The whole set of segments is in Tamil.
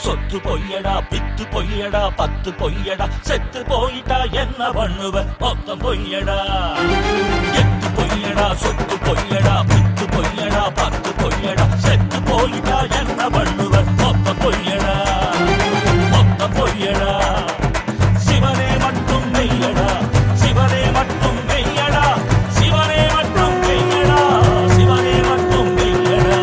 சொத்து பொய்யடா பித்து பொய்யடா பத்து பொய்யடா செத்து போயிட்டா என்ன பண்ணுவ மொத்தம் பொய்யடா எத்து பொய்யடா சொத்து பொய்யடா பித்து பொய்யடா பத்து பொய்யடா செத்து போயிட்டா என்ன பண்ணுவ மொத்தம் பொய்யடா மொத்தம் பொய்யடா சிவனே மட்டும் மெய்யடா சிவனே மட்டும் மெய்யடா சிவனே மட்டும் மெய்யடா சிவனே மட்டும் மெய்யடா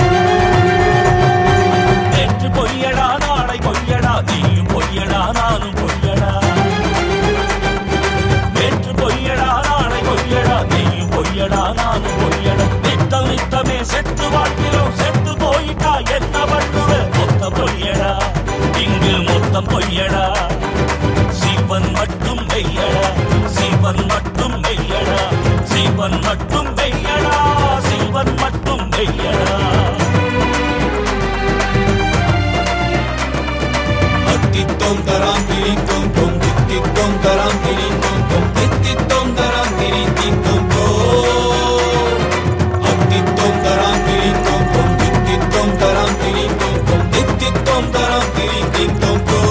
நேற்று பொய்யடா நாளை பொய்யடா நீயும் பொய்யடா நானும் பொய்யடா நேற்று பொய்யடா நாளை பொய்யடா நீயும் பொய்யடா நானும் பொய்யடா நித்தம் நித்தமே செத்து வாழ்கிறோம் செத்து போயிட்டா என்ன பண்ணுவ மொத்த பொய்யடா இங்கு மொத்தம் பொய்யடா சிவன் மட்டும் மெய்யடா சிவன் மட்டும் மெய்யடா சிவன் மட்டும் மெய்யடா சிவன் மட்டும் மெய்யடா Tittittom taram tirittom tom tittittom taram tirittom tom tittittom taram tirittom tom Attittom taram tirittom tom tittittom taram tirittom tom tittittom taram tirittom tom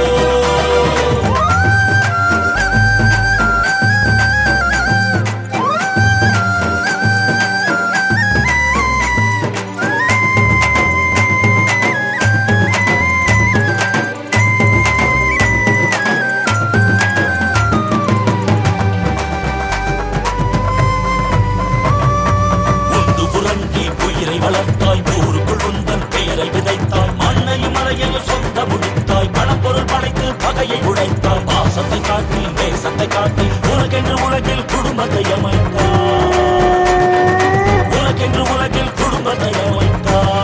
உண்டு உறங்கி உயிரை வளர்த்தாய் ஊருக்குள் உந்தன் பெயரை விதைத்தாய் மண்ணையும் மலையையும் சொந்த முடித்தாய் பணப்பொருள் படைத்து பகையை உடைத்தாய் பாசத்தை காட்டி தேசத்தை காட்டி உனக்கென்று உலகில் குடும்பத்தை அமைத்தாய் உனக்கென்று உலகில் குடும்பத்தை அமைத்தாய்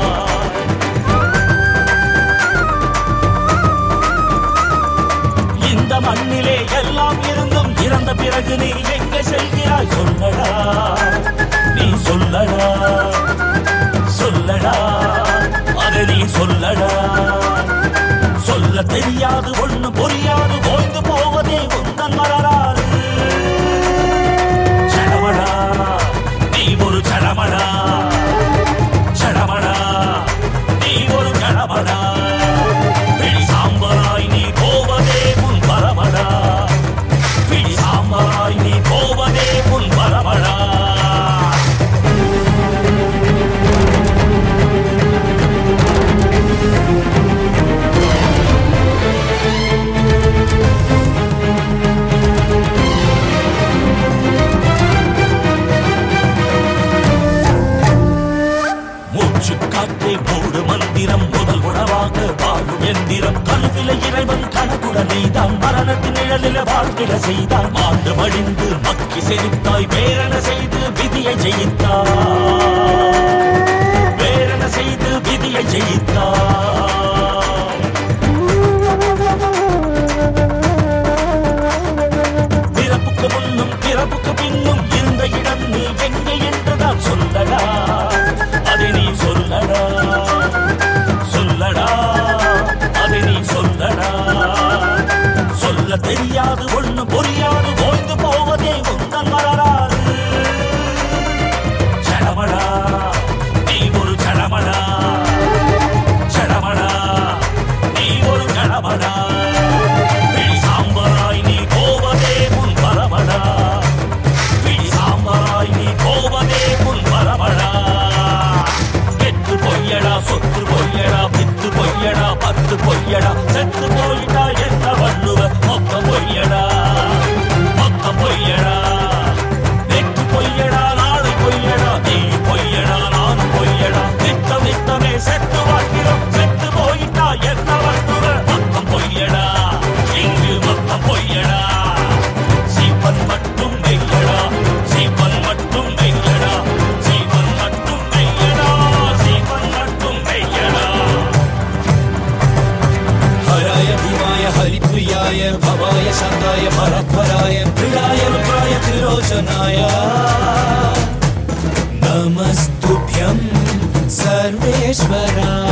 இந்த மண்ணிலே எல்லாம் இருந்தும் இறந்த பிறகு நீ எங்கே செல்கிறாய் சொல்லடா நீ சொல்லடா சொல்லடா அதை நீ சொல்லடா சொல்ல தெரியாது ஒண்ணு புரியாது ஓய்ந்து போவதே உந்தன் வரலாறு சடமடா நீ ஒரு சடமடா சடமடா நீ ஒரு கடமடா பிடி சாம்பராய் நீ போவதே உன் வரமடா பிடி சாம்பராய் நீ போவதே உன் வரமடா மூச்சு காற்றே மூடு மந்திரம் முதல் உணவாக வாழும் எந்திரம் கல்வில இறைவன் கணக்குடன் நீதான் மரணத்தின் நிழலில வாழ்ந்திட செய்தான் மாண்டு மடிந்து மக்கி செழித்தாய் வேறென செய்து விதியை ஜெயித்தாய் வேறென செய்து விதியை ஜெயித்தாய் பிறப்புக்கு முன்னும் பிறப்புக்கு பின்னும் இருந்த இடம் நீ எங்கே என்றுதான் சொல்லடா அதை நீ சொல்லடா சொல்லடா அதை நீ சொல்லடா சொல்ல தெரியாது ஒண்ணு புரியாது ஓய்ந்து போவதே உந்தன் வரலாறு சடமடா நீ ஒரு சடமடா சடமடா நீ ஒரு கடமடா பிடி சாம்பராய் நீ போவதே உன் வரமடா பிடி சாம்பராய் நீ போவதே உன் வரமடா கெட்டு பொய்யடா சொத்து பொய்யடா பித்து பொய்யடா பத்து பொய்யடா செத்து போயிட்டா என்ன பண்ணுவ மொத்தம் பொய்யடா மொத்தம் பொய்யடா நெட்டு பொய்யடா நாளை பொய்யடா நீ பொய்யடா நானும் பொய்யடா நித்தம் நித்தமே செத்து வாழ்கிறோம் செத்து போயிட்டா என்ன பண்ணுவ மொத்தம் பொய்யடா இங்கு மொத்தம் பொய்யடா சீப்பன் மட்டும் மெய்யடா சீப்பன் மட்டும் மெய்யடா சீப்பன் மட்டும் மெய்யடா சீப்பன் மட்டும் மெய்யடா हराय भीमाय हरिप्रियाय भवाय शान्ताय परात्पराय प्रियाय रुद्राय त्रिलोचनाय नमस्तुभ्यं सर्वेश्वराय